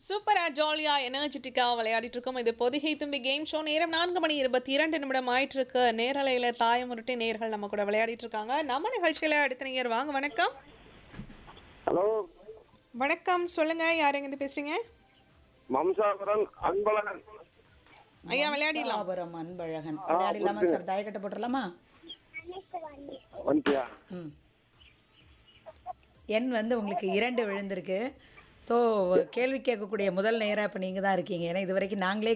சூப்பரா ஜாலியா எனர்ஜெட்டிக்கா விளையாடிட்டு இருக்கோம் இது பொதிகை தும்பி கேம் ஷோ நேரம் நான்கு மணி இருபத்தி இரண்டு நிமிடம் ஆயிட்டு இருக்கு நேரலையில தாயமுருட்டி நேர்கள் நம்ம கூட விளையாடிட்டு இருக்காங்க நம்ம நிகழ்ச்சியில அடுத்த நேயர் வாங்க வணக்கம் ஹலோ வணக்கம் சொல்லுங்க யார் எங்க பேசுறீங்க மம்சாபுரம் அன்பழகன் ஐயா விளையாடிடலாம் ஆபரம் அன்பழகன் விளையாடிலாமா சார் தாயக்கட்டை போட்டுடலாமா வந்துட்டியா ம் எண் வந்து உங்களுக்கு இரண்டு விழுந்திருக்கு ஸோ கேள்வி கேட்கக்கூடிய முதல் நேரம் இப்போ நீங்கள் தான் இருக்கீங்க ஏன்னா இது வரைக்கும் நாங்களே